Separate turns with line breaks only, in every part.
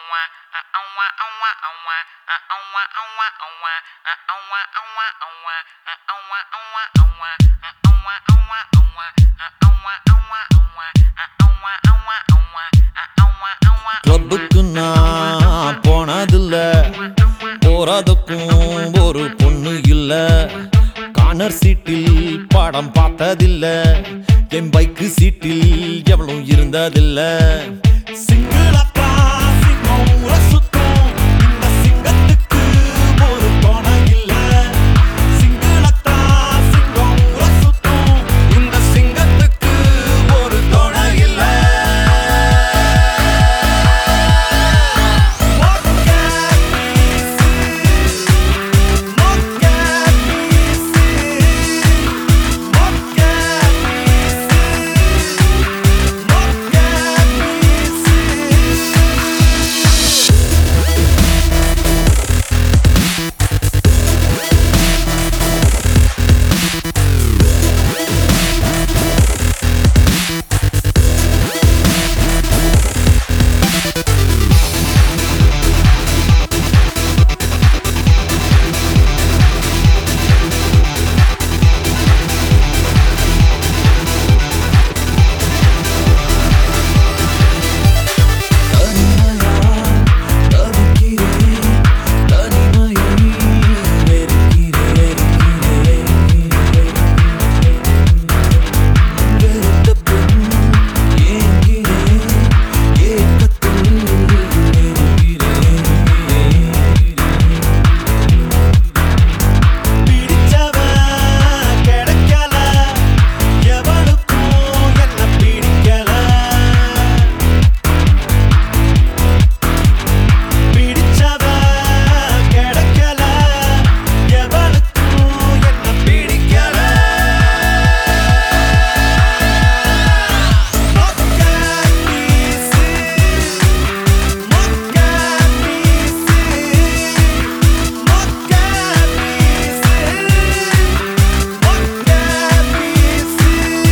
கிளப்புக்கு நான் போனதில்ல போறதுக்கும் ஒரு பொண்ணு இல்ல கார்னர் சீட்டில் படம் பார்த்ததில்ல என் பைக்கு சீட்டில் எவ்வளவு இருந்ததில்ல சிங்கிளப்பா சிங்கம் ஊரை சுத்தும். இந்த சிங்கத்துக்கு ஒரு துணை இல்ல. சிங்கிளத்தா சிங்கம் ஊரை சுத்தும். இந்த சிங்கத்துக்கு ஒரு துணை இல்ல கிடைக்கல எவனுக்கும் என்ன பிடிக்கல பிடிச்சவ கிடைக்கல எவனுக்கும் என்ன பிடிக்கல மொக்க பீசு மொக்க பீசு மொக்க பீசு மொக்க பீசு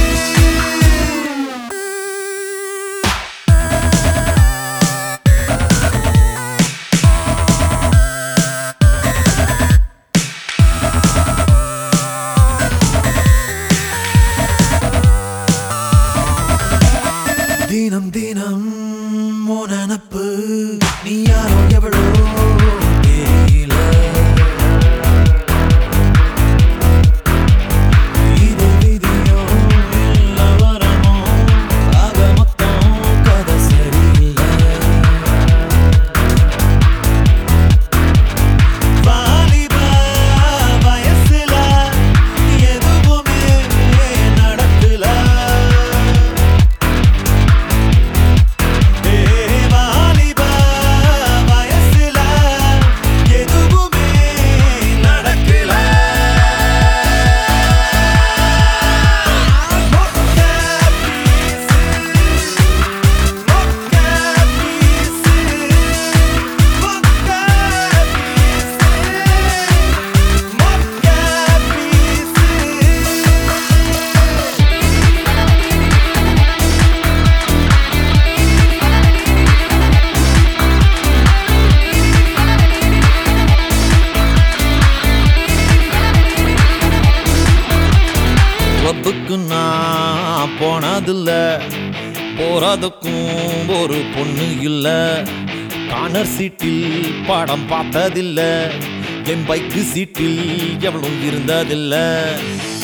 தினம் தினம் உன் நினப்பு நீ யாரோ எவ்வளோ தெரியல இது விதியோ இல்ல வரமோ ஆக மொத்தம் கதை சரியில்லை வாலிப வயசுல எதுவுமே நடக்கல ஏ வாலிப வயசுல எதுவுமே நடக்கல மொக்க பீசு மொக்க பீசு மொக்க பீசு மொக்க பீசு கிளப்புக்கு நான் போனதில்ல போறதுக்கும் ஒரு பொண்ணு இல்ல கார்னர் சீட்டில் படம் பார்த்ததில்ல என் பைக்கு சீட்டில் எவ்வளவு இருந்ததில்ல